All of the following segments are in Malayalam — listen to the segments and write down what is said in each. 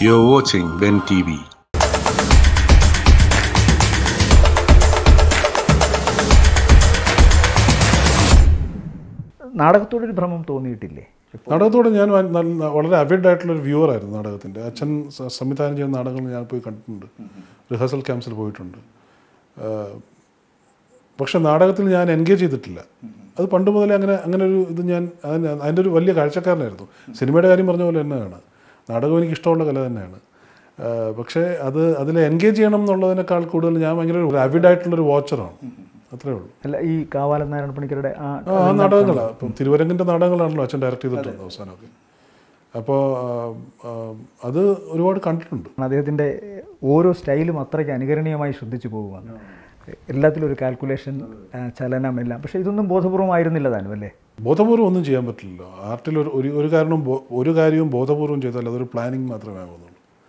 You're watching Ben TV. നാടകത്തോടൊരു ഭ്രമം തോന്നിയിട്ടില്ലേ നാടകത്തോടെ ഞാൻ വ- നല്ല- വളരെ അവിഡ് ആയിട്ടുള്ള ഒരു വ്യൂവർ ആയിരുന്നു നാടകത്തിൻ്റെ അച്ഛൻ സ- സംവിധാനം ചെയ്യുന്ന നാടകങ്ങൾ ഞാൻ പോയി കണ്ടിട്ടുണ്ട് റിഹേഴ്സൽ ക്യാമ്പ്സിൽ പോയിട്ടുണ്ട് ആ, പക്ഷെ നാടകത്തിൽ ഞാൻ എൻഗേജ് ചെയ്തിട്ടില്ല അത് പണ്ട് മുതലേ അങ്ങനെ അങ്ങനെ ഒരു ഇത് ഞാൻ അതിന് അതിൻ്റെ ഒരു വലിയ കാഴ്ചക്കാരനായിരുന്നു സിനിമയുടെ കാര്യം പറഞ്ഞ പോലെ തന്നെയാണ് നാടകം എനിക്ക് ഇഷ്ടമുള്ള കല തന്നെയാണ് ആ, പക്ഷേ അത് അതിൽ എൻഗേജ് ചെയ്യണം എന്നുള്ളതിനേക്കാൾ കൂടുതൽ ഞാൻ ഭയങ്കര ഒരു അവിഡ് ആയിട്ടുള്ളൊരു വാച്ചറാണ് അത്രേ ഉള്ളൂ അല്ല ഈ കാവാലൻ നാരായണ പണിക്കരുടെ ആ ആ ആ നാടകങ്ങളാണ് ഇപ്പം തിരുവരങ്ങിൻ്റെ നാടകങ്ങളാണല്ലോ അച്ഛൻ ഡയറക്റ്റ് ചെയ്തിട്ടുണ്ട് അവസാനമൊക്കെ അപ്പോൾ അത് ഒരുപാട് കണ്ടിട്ടുണ്ട് അദ്ദേഹത്തിൻ്റെ ഓരോ സ്റ്റൈലും അത്രയ്ക്ക് അനുകരണീയമായി ശ്രദ്ധിച്ചു പോകുവാണ് എല്ലാത്തിലും ഒരു കാൽക്കുലേഷൻ ചലനം എല്ലാം പക്ഷേ ഇതൊന്നും ബോധപൂർവമായിരുന്നില്ല താനും അല്ലേ ബോധപൂർവ്വം ഒന്നും ചെയ്യാൻ പറ്റില്ലല്ലോ ആർട്ടിൽ ഒരു ഒരു ഒരു കാരണം ബോ- ഒരു കാര്യവും ബോധപൂർവ്വം ചെയ്താൽ അതൊരു പ്ലാനിങ് മാത്രമേ ആകുന്നുള്ളൂ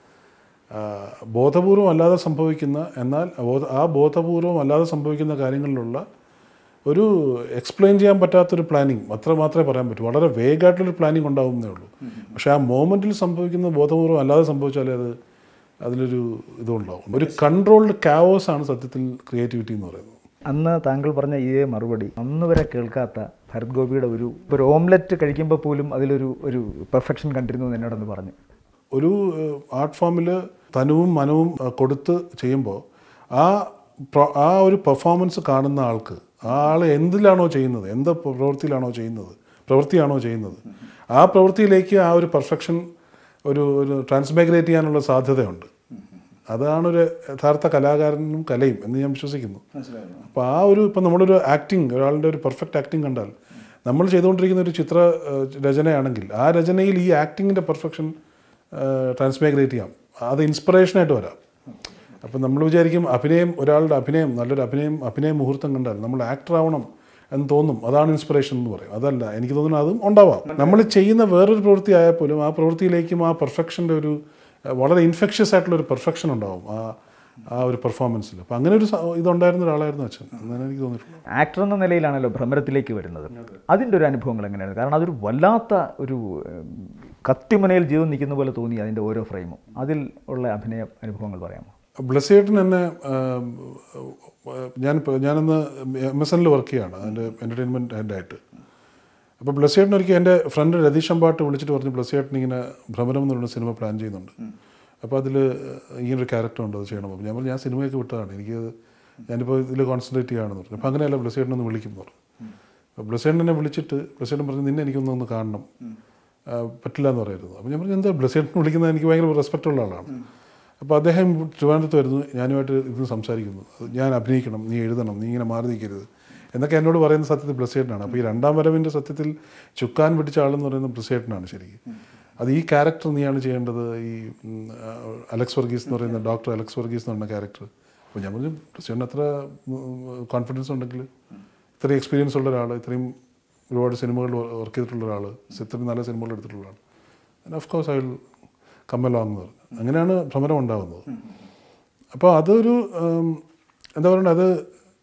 ആ, ബോധപൂർവം അല്ലാതെ സംഭവിക്കുന്ന എന്നാൽ ബോധ ആ ബോധപൂർവം അല്ലാതെ സംഭവിക്കുന്ന കാര്യങ്ങളിലുള്ള ഒരു എക്സ്പ്ലെയിൻ ചെയ്യാൻ പറ്റാത്തൊരു പ്ലാനിങ് അത്ര മാത്രമേ പറയാൻ പറ്റൂ വളരെ വേഗമായിട്ടുള്ളൊരു പ്ലാനിങ് ഉണ്ടാവുന്നേ ഉള്ളൂ പക്ഷേ ആ മോമെൻറ്റിൽ സംഭവിക്കുന്ന ബോധപൂർവം അല്ലാതെ സംഭവിച്ചാലേ അത് അതിലൊരു ഇതുണ്ടാവും ഒരു കൺട്രോൾഡ് കാവോസ് ആണ് സത്യത്തിൽ ക്രിയേറ്റിവിറ്റി എന്ന് പറയുന്നത് അന്ന് താങ്കൾ പറഞ്ഞ ഇതേ മറുപടി അന്ന് വരെ കേൾക്കാത്ത ഭരത് ഗോപിയുടെ ഒരു ഒരു ഓംലെറ്റ് കഴിക്കുമ്പോൾ പോലും അതിലൊരു ഒരു പെർഫെക്ഷൻ കണ്ടിരുന്നു എന്ന് എന്നോടൊന്ന് പറഞ്ഞു ഒരു ആർട്ട് ഫോമിൽ തനുവും മനവും ആ, കൊടുത്ത് ചെയ്യുമ്പോൾ ആ പ്ര- ആ ഒരു പെർഫോമൻസ് കാണുന്ന ആൾക്ക് ആ ആൾ എന്തിലാണോ ചെയ്യുന്നത് എന്ത് പ്രവൃത്തിയിലാണോ ചെയ്യുന്നത് പ്രവൃത്തിയാണോ ചെയ്യുന്നത് ആ പ്രവൃത്തിയിലേക്ക് ആ ഒരു പെർഫെക്ഷൻ ഒരു ഒരു ട്രാൻസ്മൈഗ്രേറ്റ് ചെയ്യാനുള്ള സാധ്യതയുണ്ട് അതാണ് ഒരു യഥാർത്ഥ കലാകാരനും കലയും എന്ന് ഞാൻ വിശ്വസിക്കുന്നു അപ്പോൾ ആ ഒരു ഇപ്പം നമ്മളൊരു ആക്ടിങ് ഒരാളുടെ ഒരു പെർഫെക്റ്റ് ആക്ടിങ് കണ്ടാൽ നമ്മൾ ചെയ്തുകൊണ്ടിരിക്കുന്ന ഒരു ചിത്ര ഏഹ്, രചനയാണെങ്കിൽ ആ രചനയിൽ ഈ ആക്ടിങ്ങിൻ്റെ പെർഫെക്ഷൻ ട്രാൻസ്മൈഗ്രേറ്റ് ചെയ്യാം അത് ഇൻസ്പിറേഷനായിട്ട് വരാം അപ്പം നമ്മൾ വിചാരിക്കും അഭിനയം ഒരാളുടെ അഭിനയം നല്ലൊരു അഭിനയം അഭിനയ മുഹൂർത്തം കണ്ടാൽ നമ്മൾ ആക്ടർ ആവണം എന്ന് തോന്നും അതാണ് ഇൻസ്പിറേഷൻ എന്ന് പറയും അതല്ല എനിക്ക് തോന്നുന്നു അതും ഉണ്ടാവാം നമ്മൾ ചെയ്യുന്ന വേറൊരു പ്രവൃത്തി ആയാൽ പോലും ആ പ്രവൃത്തിയിലേക്കും ആ പെർഫെക്ഷൻ്റെ ഒരു ഏഹ്, വളരെ ഇൻഫെക്ഷ്യസ് ആയിട്ടുള്ള ഒരു പെർഫെക്ഷൻ ഉണ്ടാവും ആ ആ ഒരു പെർഫോമൻസിൽ അപ്പം അങ്ങനെ ഒരു സ- ഇതുണ്ടായിരുന്ന ഒരാളായിരുന്നു അച്ഛൻ എന്നാണ് എനിക്ക് തോന്നിയിട്ടുള്ളത് ആക്ടർ എന്ന നിലയിലാണല്ലോ ഭ്രമരത്തിലേക്ക് വരുന്നത് അതിൻ്റെ ഒരു അനുഭവങ്ങൾ എങ്ങനെയാണ് കാരണം അതൊരു വല്ലാത്ത ഒരു ഉം, കത്തിമുനയിൽ ജീവൻ നിൽക്കുന്ന പോലെ തോന്നി അതിൻ്റെ ഓരോ ഫ്രെയിമും അതിൽ ഉള്ള അഭിനയ അനുഭവങ്ങൾ പറയാമോ ബ്ലസ്സേട്ടൻ എന്നെ ആം, ഞാൻ ഞാനന്ന് എം എസ് എനിൽ വർക്ക് ചെയ്യാണ് അതിൻ്റെ എൻ്റർടൈൻമെൻറ്റ് ഹെഡായിട്ട് അപ്പോൾ ബ്ലസ്സേട്ടൻ ഒരിക്കൽ എൻ്റെ ഫ്രണ്ട് രതീഷ് അമ്പാട്ട് വിളിച്ചിട്ട് പറഞ്ഞു ബ്ലസ്സേട്ടൻ ഇങ്ങനെ ഭ്രമരം എന്ന് പറയുന്ന സിനിമ പ്ലാൻ ചെയ്യുന്നുണ്ട് അപ്പോൾ അതിൽ ഇങ്ങനൊരു ക്യാരക്ടർ ഉണ്ട് അത് ചെയ്യണം അപ്പോൾ ഞാൻ പറഞ്ഞു ഞാൻ സിനിമയൊക്കെ വിട്ടതാണ് എനിക്ക് ഞാനിപ്പോൾ ഇതിൽ കോൺസെൻട്രേറ്റ് ചെയ്യുകയാണെന്ന് പറഞ്ഞു അപ്പോൾ അങ്ങനെയല്ല ബ്ലസ്സേട്ടൻ ഒന്ന് വിളിക്കും എന്ന് പറഞ്ഞു അപ്പോൾ ബ്ലസ്സേട്ടൻ എന്നെ വിളിച്ചിട്ട് ബ്ലസ്സേട്ടൻ പറഞ്ഞു നിന്നെ എനിക്കൊന്ന് ഒന്ന് കാണണം ആ, പറ്റില്ല എന്ന് പറയരുത് അപ്പോൾ ഞാൻ പറഞ്ഞു എന്താ ബ്ലസ്സേട്ടൻ വിളിക്കുന്നത് എനിക്ക് ഭയങ്കര റെസ്പെക്റ്റ് ഉള്ള ആളാണ് അപ്പോൾ അദ്ദേഹം ട്രിവാൻഡ്രത്ത് വരുന്നു ഞാനുമായിട്ട് ഇത് സംസാരിക്കുന്നു ഞാൻ അഭിനയിക്കണം നീ എഴുതണം നീ ഇങ്ങനെ മാറി നിൽക്കരുത് എന്നൊക്കെ എന്നോട് പറയുന്ന സത്യത്തിൽ ബ്ലസ്സേട്ടനാണ് അപ്പോൾ ഈ രണ്ടാം വരവിൻ്റെ സത്യത്തിൽ ചുക്കാൻ പിടിച്ച ആളെന്ന് പറയുന്നത് ബ്ലസ്സേട്ടനാണ് ശരിക്കും അത് ഈ ക്യാരക്ടർ നീയാണ് ചെയ്യേണ്ടത് ഈ ഉം, ആ, അലക്സ് വർഗീസ് എന്ന് പറയുന്ന ഡോക്ടർ അലക്സ് വർഗീസ് എന്ന് പറയുന്ന ക്യാരക്ടർ അപ്പോൾ ഞാൻ പറഞ്ഞു ബ്ലസ്സേട്ടൻ അത്ര കോൺഫിഡൻസ് ഉണ്ടെങ്കിൽ ഇത്രയും എക്സ്പീരിയൻസ് ഉള്ള ഒരാൾ ഇത്രയും ഒരുപാട് സിനിമകൾ വർക്ക് ചെയ്തിട്ടുള്ള ഒരാൾ ഇത്രയും നല്ല സിനിമകൾ എടുത്തിട്ടുള്ള ആൾ and of course I will come along എന്ന് പറഞ്ഞു അങ്ങനെയാണ് ഭ്രമരം ഉണ്ടാകുന്നത് അപ്പോൾ അതൊരു ഉം, എന്താ പറയുക അത്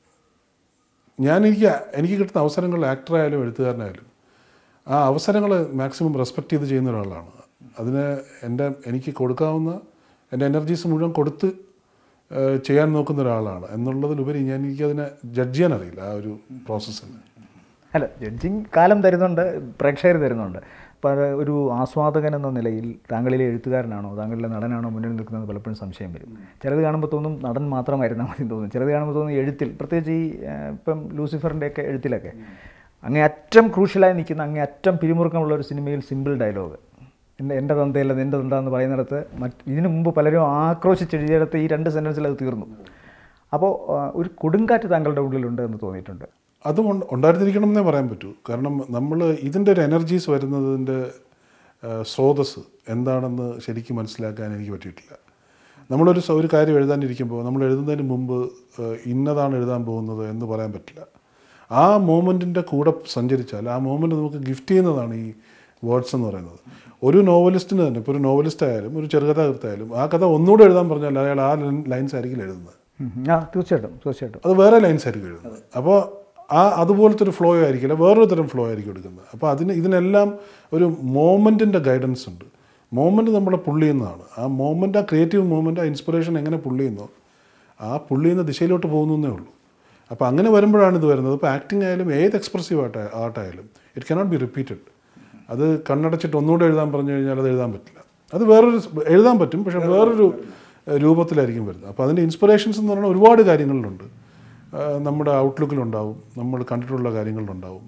ഞാൻ എനിക്ക് എനിക്ക് കിട്ടുന്ന അവസരങ്ങൾ ആക്ടറായാലും എഴുത്തുകാരനായാലും ആ അവസരങ്ങൾ മാക്സിമം റെസ്പെക്റ്റ് ചെയ്ത് ചെയ്യുന്ന ഒരാളാണ് അതിന് എൻ്റെ എനിക്ക് കൊടുക്കാവുന്ന എൻ്റെ എനർജീസ് മുഴുവൻ കൊടുത്ത് ഏഹ്, ചെയ്യാൻ നോക്കുന്ന ഒരാളാണ് എന്നുള്ളതിലുപരി ഞാൻ എനിക്കതിനെ ജഡ്ജ് ചെയ്യാൻ അറിയില്ല ആ ഒരു പ്രോസസ്സിന് അല്ല ജഡ്ജിങ് കാലം തരുന്നുണ്ട് പ്രേക്ഷകർ തരുന്നുണ്ട് അപ്പോൾ അത് ഒരു ആസ്വാദകൻ എന്ന നിലയിൽ താങ്കളിലെ എഴുത്തുകാരനാണോ താങ്കളിലെ നടനാണോ മുന്നിൽ നിൽക്കുന്നത് പലപ്പോഴും സംശയം വരും ചിലത് കാണുമ്പോൾ തോന്നും നടൻ മാത്രമായിരുന്നാൽ മതി എന്ന് തോന്നും ചിലത് കാണുമ്പോൾ തോന്നും എഴുത്തിൽ പ്രത്യേകിച്ച് ഈ ആ, ഇപ്പം ലൂസിഫറിൻ്റെയൊക്കെ എഴുത്തിലൊക്കെ അങ്ങേ അറ്റം ക്രൂഷ്യലായി നിൽക്കുന്ന അങ്ങേ അറ്റം പിരിമുറുക്കമുള്ള ഒരു സിനിമയിൽ സിമ്പിൾ ഡയലോഗ് എൻ്റെ എൻ്റെ തന്തയല്ല നിൻ്റെ തന്താന്ന് പറയുന്നിടത്ത് മറ്റ് ഇതിനു മുമ്പ് പലരും ആക്രോശിച്ചെഴുതിയിടത്ത് ഈ രണ്ട് സെൻറ്റൻസിൽ അത് തീർന്നു അപ്പോൾ ആ, ഒരു കൊടുങ്കാറ്റ് താങ്കളുടെ ഉള്ളിലുണ്ട് എന്ന് തോന്നിയിട്ടുണ്ട് അതും ഉണ്ട്- ഉണ്ടായിരുന്നിരിക്കണം എന്നേ പറയാൻ പറ്റൂ കാരണം നമ്മൾ ഇതിൻ്റെ ഒരു എനർജീസ് വരുന്നതിൻ്റെ ആ, സ്രോതസ്സ് എന്താണെന്ന് ശരിക്കും മനസ്സിലാക്കാൻ എനിക്ക് പറ്റിയിട്ടില്ല നമ്മളൊരു സ- ഒരു കാര്യം എഴുതാനിരിക്കുമ്പോൾ നമ്മൾ എഴുതുന്നതിന് മുമ്പ് ആ, ഇന്നതാണ് എഴുതാൻ പോകുന്നത് എന്ന് പറയാൻ പറ്റില്ല ആ മോമെൻറ്റിൻ്റെ കൂടെ സഞ്ചരിച്ചാൽ ആ മോമെൻറ്റ് നമുക്ക് ഗിഫ്റ്റ് ചെയ്യുന്നതാണ് ഈ വേർഡ്സ് എന്ന് പറയുന്നത് ഒരു നോവലിസ്റ്റിന് തന്നെ ഇപ്പോൾ ഒരു നോവലിസ്റ്റ് ആയാലും ഒരു ചെറുകഥാകൃത്തായാലും ആ കഥ ഒന്നുകൂടെ എഴുതാൻ പറഞ്ഞാൽ അയാൾ ആ ലൈൻസ് ആയിരിക്കില്ല എഴുതുന്നത് ഉം. ആ തീർച്ചയായിട്ടും തീർച്ചയായിട്ടും അത് വേറെ ലൈൻസ് ആയിരിക്കും എഴുതുന്നത് അപ്പോൾ ആ അതുപോലത്തെ ഒരു ഫ്ലോ ആയിരിക്കില്ല വേറൊരു തരം ഫ്ലോ ആയിരിക്കും എടുക്കുന്നത് അപ്പോൾ അതിന് ഇതിനെല്ലാം ഒരു മോമെൻറ്റിൻ്റെ ഗൈഡൻസ് ഉണ്ട് മോമെൻറ്റ് നമ്മളെ പുള്ളി ചെയ്യുന്നതാണ് ആ മോമെൻ്റ് ആ ക്രിയേറ്റീവ് മൂമെൻ്റ് ആ ഇൻസ്പിറേഷൻ എങ്ങനെ പുള്ളി ചെയ്യുന്നോ ആ പുള്ളി ചെയ്യുന്ന ദിശയിലോട്ട് പോകുന്നേ ഉള്ളൂ അപ്പോൾ അങ്ങനെ വരുമ്പോഴാണ് ഇത് വരുന്നത് ഇപ്പോൾ ആക്ടിങ് ആയാലും ഏത് എക്സ്പ്രസീവ് ആർട്ട് ആർട്ടായാലും ഇറ്റ് കനോട്ട് ബി റിപ്പീറ്റഡ് അത് കണ്ണടച്ചിട്ട് ഒന്നുകൂടെ എഴുതാൻ പറഞ്ഞു കഴിഞ്ഞാൽ അത് എഴുതാൻ പറ്റില്ല അത് വേറൊരു സ് എഴുതാൻ പറ്റും പക്ഷേ വേറൊരു ഏഹ്, രൂപത്തിലായിരിക്കും വരുന്നത് അപ്പോൾ അതിൻ്റെ ഇൻസ്പിറേഷൻസ് എന്ന് പറയുന്നത് ഒരുപാട് കാര്യങ്ങളിലുണ്ട് ആ, നമ്മുടെ ഔട്ട്ലുക്കിലുണ്ടാവും നമ്മൾ കണ്ടിട്ടുള്ള കാര്യങ്ങളിലുണ്ടാവും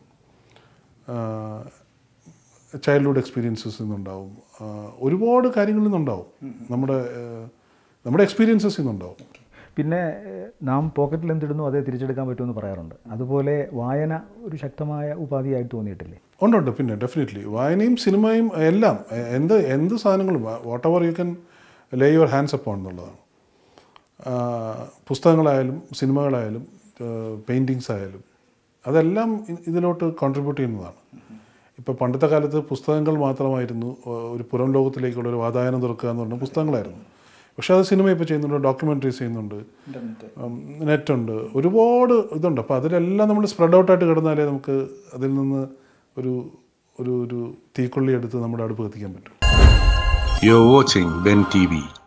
ചൈൽഡ്ഹുഡ് എക്സ്പീരിയൻസസ് നിന്നുണ്ടാവും ആ, ഒരുപാട് കാര്യങ്ങളിൽ നിന്നുണ്ടാവും നമ്മുടെ ഏഹ്, നമ്മുടെ എക്സ്പീരിയൻസസ് നിന്നുണ്ടാവും പിന്നെ ഏഹ്, നാം പോക്കറ്റിൽ എന്തിടുന്നു അതേ തിരിച്ചെടുക്കാൻ പറ്റുമെന്ന് പറയാറുണ്ട് അതുപോലെ വായന ഒരു ശക്തമായ ഉപാധിയായിട്ട് തോന്നിയിട്ടില്ലേ ഉണ്ട് ഉണ്ട് പിന്നെ ഡെഫിനറ്റ്ലി വായനയും സിനിമയും എല്ലാം എ- എന്ത് എന്ത് സാധനങ്ങളും whatever you can lay your hands upon എന്നുള്ളതാണ് ആ, പുസ്തകങ്ങളായാലും സിനിമകളായാലും പെയിൻറ്റിങ്സ് ആയാലും അതെല്ലാം ഇ- ഇതിലോട്ട് കോൺട്രിബ്യൂട്ട് ചെയ്യുന്നതാണ് ഇപ്പോൾ പണ്ടത്തെ കാലത്ത് പുസ്തകങ്ങൾ മാത്രമായിരുന്നു ആ, ഒരു പുറം ലോകത്തിലേക്കുള്ള ഒരു വാതായനം തുറക്കുക എന്ന് പറഞ്ഞ പുസ്തകങ്ങളായിരുന്നു പക്ഷേ അത് സിനിമ ഇപ്പോൾ ചെയ്യുന്നുണ്ട് ഡോക്യുമെൻ്ററീസ് ചെയ്യുന്നുണ്ട് നെറ്റ് ഉണ്ട് ഒരുപാട് ഇതുണ്ട് അപ്പോൾ അതിലെല്ലാം നമ്മൾ സ്പ്രെഡ് ഔട്ടായിട്ട് കിടന്നാലേ നമുക്ക് അതിൽ നിന്ന് ഒരു ഒരു ഒരു തീക്കൊള്ളി എടുത്ത് നമ്മുടെ അടുപ്പ് കത്തിക്കാൻ പറ്റും You're watching Ben TV.